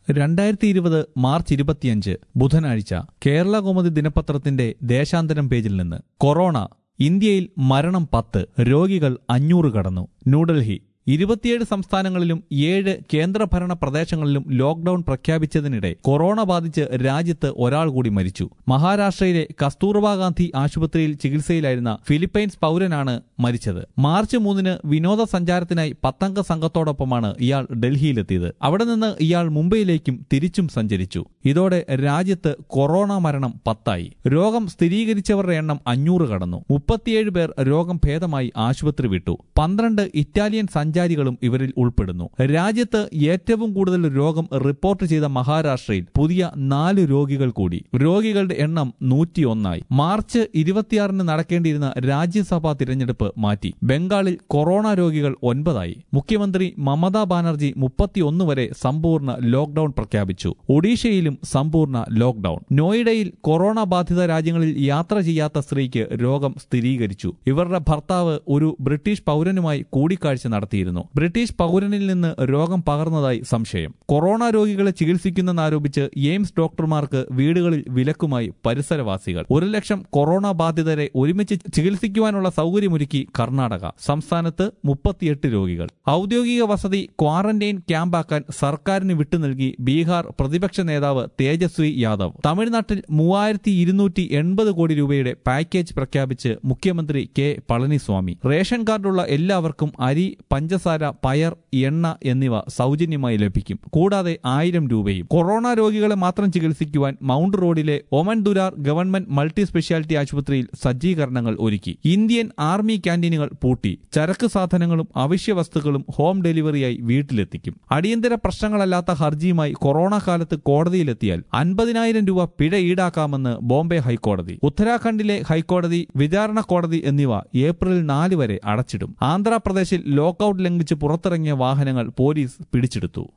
രണ്ടായിരത്തി ഇരുപത് മാർച്ച് ഇരുപത്തിയഞ്ച് ബുധനാഴ്ച കേരള കൗമുദി ദിനപത്രത്തിന്റെ ദേശാന്തരം പേജിൽ നിന്ന് കൊറോണ ഇന്ത്യയിൽ മരണം പത്ത് രോഗികൾ അഞ്ഞൂറ് കടന്നു ന്യൂഡൽഹി ഇരുപത്തിയേഴ് സംസ്ഥാനങ്ങളിലും ഏഴ് കേന്ദ്രഭരണ പ്രദേശങ്ങളിലും ലോക്ഡൌൺ പ്രഖ്യാപിച്ചതിനിടെ കൊറോണ ബാധിച്ച് രാജ്യത്ത് ഒരാൾ കൂടി മരിച്ചു മഹാരാഷ്ട്രയിലെ കസ്തൂർബാ ഗാന്ധി ആശുപത്രിയിൽ ചികിത്സയിലായിരുന്ന ഫിലിപ്പൈൻസ് പൗരനാണ് മരിച്ചത് മാർച്ച് മൂന്നിന് വിനോദസഞ്ചാരത്തിനായി പത്തംഗ സംഘത്തോടൊപ്പമാണ് ഇയാൾ ഡൽഹിയിലെത്തിയത് അവിടെ നിന്ന് ഇയാൾ മുംബൈയിലേക്കും തിരിച്ചും സഞ്ചരിച്ചു ഇതോടെ രാജ്യത്ത് കൊറോണ മരണം പത്തായി രോഗം സ്ഥിരീകരിച്ചവരുടെ എണ്ണം അഞ്ഞൂറ് കടന്നു മുപ്പത്തിയേഴ് പേർ രോഗം ഭേദമായി ആശുപത്രി വിട്ടു പന്ത്രണ്ട് ഇറ്റാലിയൻ സഞ്ചാരികളും ഇവരിൽ ഉൾപ്പെടുന്നു രാജ്യത്ത് ഏറ്റവും കൂടുതൽ രോഗം റിപ്പോർട്ട് ചെയ്ത മഹാരാഷ്ട്രയിൽ പുതിയ നാല് രോഗികൾ കൂടി രോഗികളുടെ എണ്ണം നൂറ്റിയൊന്നായി മാർച്ച് ഇരുപത്തിയാറിന് നടക്കേണ്ടിയിരുന്ന രാജ്യസഭാ തിരഞ്ഞെടുപ്പ് മാറ്റി ബംഗാളിൽ കൊറോണ രോഗികൾ ഒൻപതായി മുഖ്യമന്ത്രി മമതാ ബാനർജി മുപ്പത്തിയൊന്ന് വരെ സമ്പൂർണ്ണ ലോക്ഡൌൺ പ്രഖ്യാപിച്ചു ഒഡീഷയിലും സമ്പൂർണ്ണ ലോക്ഡൌൺ നോയിഡയിൽ കൊറോണ ബാധിത രാജ്യങ്ങളിൽ യാത്ര ചെയ്യാത്ത സ്ത്രീക്ക് രോഗം സ്ഥിരീകരിച്ചു ഇവരുടെ ഭർത്താവ് ഒരു ബ്രിട്ടീഷ് പൗരനുമായി കൂടിക്കാഴ്ച നടത്തിയിരുന്നു ബ്രിട്ടീഷ് പൗരനിൽ നിന്ന് രോഗം പകർന്നതായി സംശയം കൊറോണ രോഗികളെ ചികിത്സിക്കുന്നെന്നാരോപിച്ച് എയിംസ് ഡോക്ടർമാർക്ക് വീടുകളിൽ വിലക്കുമായി പരിസരവാസികൾ ഒരു ലക്ഷം കൊറോണ ബാധിതരെ ഒരുമിച്ച് ചികിത്സിക്കുവാനുള്ള സൗകര്യമൊരുക്കി കർണാടക സംസ്ഥാനത്ത് മുപ്പത്തിയെട്ട് രോഗികൾ ഔദ്യോഗിക വസതി ക്വാറന്റൈൻ ക്യാമ്പാക്കാൻ സർക്കാരിന് വിട്ടു നൽകി ബീഹാർ പ്രതിപക്ഷ നേതാവ് തേജസ്വി യാദവ് തമിഴ്നാട്ടിൽ മൂവായിരത്തി ഇരുന്നൂറ്റി എൺപത് കോടി രൂപയുടെ പാക്കേജ് പ്രഖ്യാപിച്ച് മുഖ്യമന്ത്രി കെ പളനിസ്വാമി റേഷൻ കാർഡുള്ള എല്ലാവർക്കും അരി പഞ്ചസാര പയർ എണ്ണ എന്നിവ സൗജന്യമായി ലഭിക്കും കൂടാതെ ആയിരം രൂപയും കൊറോണ രോഗികളെ മാത്രം ചികിത്സിക്കുവാൻ മൗണ്ട് റോഡിലെ ഒമൻദുരാർ ഗവൺമെന്റ് മൾട്ടി സ്പെഷ്യാലിറ്റി ആശുപത്രിയിൽ സജ്ജീകരണങ്ങൾ ഒരുക്കി ഇന്ത്യൻ ആർമി ക്യാന്റീനുകൾ പൂട്ടി ചരക്ക് സാധനങ്ങളും അവശ്യ വസ്തുക്കളും ഹോം ഡെലിവറിയായി വീട്ടിലെത്തിക്കും അടിയന്തര പ്രശ്നങ്ങളല്ലാത്ത ഹർജിയുമായി കൊറോണ കാലത്ത് കോടതിയിലെത്തിയാൽ അൻപതിനായിരം രൂപ പിഴ ഈടാക്കാമെന്ന് ബോംബെ ഹൈക്കോടതി ഉത്തരാഖണ്ഡിലെ ഹൈക്കോടതി വിചാരണ കോടതി എന്നിവ ഏപ്രിൽ നാല് വരെ അടച്ചിടും ആന്ധ്രാപ്രദേശിൽ ലോക്കൌട്ട് ലംഘിച്ച് പുറത്തിറങ്ങിയ വാഹനങ്ങൾ പോലീസ് പിടിച്ചെടുത്തു